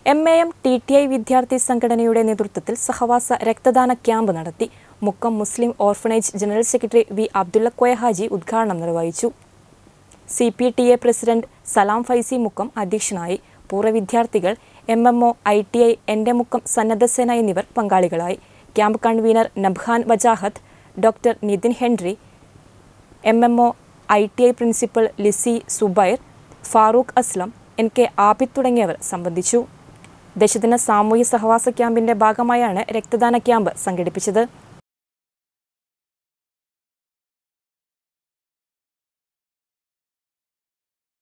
M A M T T I വിദ്യാർത്ഥി സംഘടനയുടെ നേതൃത്വത്തിൽ സഹവാസ രക്തദാന ക്യാമ്പ് നടത്തി Mukkam Muslim orphanage general secretary V Abdulla Koya Haji ഉദ്ഘാടനം നിർവഹിച്ചു C P T A president Salam Faizy Mukkam അധ്യക്ഷനായി പൂർവ്വ വിദ്യാർത്ഥികൾ M M O I T I എൻ്റെ മുക്കം സന്നദ്ധസേന എന്നിവർ പങ്കാളികളായി ക്യാമ്പ് കൺവീനർ നബ്ഹാൻ Wajahat doctor Nithin Henry M M O I T I principal Lissy Zubair Farooq Aslam N K Abid തുടങ്ങിയവർ സംബന്ധിച്ചു ദശദിന സാമൂഹ്യ സഹവാസ ക്യാമ്പിന്റെ ഭാഗമായാണ് രക്തദാന ക്യാമ്പ് സംഘടിപ്പിച്ചത്